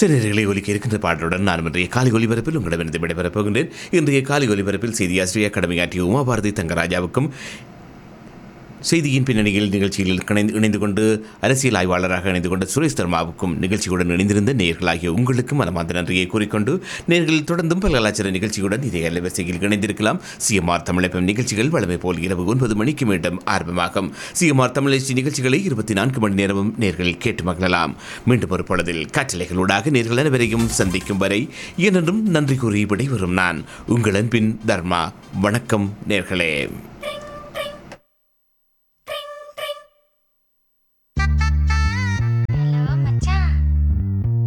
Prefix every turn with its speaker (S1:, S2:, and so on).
S1: சிறியர்களை ஒலிக்க இருக்கின்ற பாடலுடன் நான் இன்றைய காலை ஒலிபரப்பில் உங்களிடமிருந்து விடைபெறப் போகின்றேன் இன்றைய காலை ஒலிபரப்பில் செய்தி ஆசிரியர் கடமையாற்றிய உமாபாரதி தங்கராஜாவுக்கும் செய்தியின் பின்னணியில் நிகழ்ச்சியில் இணைந்து இணைந்து கொண்டு அரசியல் ஆய்வாளராக இணைந்து கொண்ட சுரேஷ் தர்மாவுக்கும் நிகழ்ச்சியுடன் இணைந்திருந்த நேர்களாகிய உங்களுக்கும் மனமார்ந்த நன்றியை கூறிக்கொண்டு நேர்கள் தொடர்ந்தும் பல கலாச்சார நிகழ்ச்சியுடன் இதே அலைவரிசையில் இணைந்திருக்கலாம் சிஎம்ஆர் தமிழப்பம் நிகழ்ச்சிகள் வழமை போல் இரவு ஒன்பது மணிக்கு மீண்டும் ஆரம்பமாகும் சிஎம்ஆர் தமிழச்சி நிகழ்ச்சிகளை இருபத்தி நான்கு மணி நேரமும் நேர்கள் கேட்டு மகிழலாம் மீண்டும் ஒரு பொழுதில் காற்றலைகளூடாக நேர்கள் அனைவரையும் சந்திக்கும் வரை என்றென்றும் நன்றி கூறி விடைபெறும் நான் உங்கள் அன்பின் தர்மா வணக்கம் நேர்களே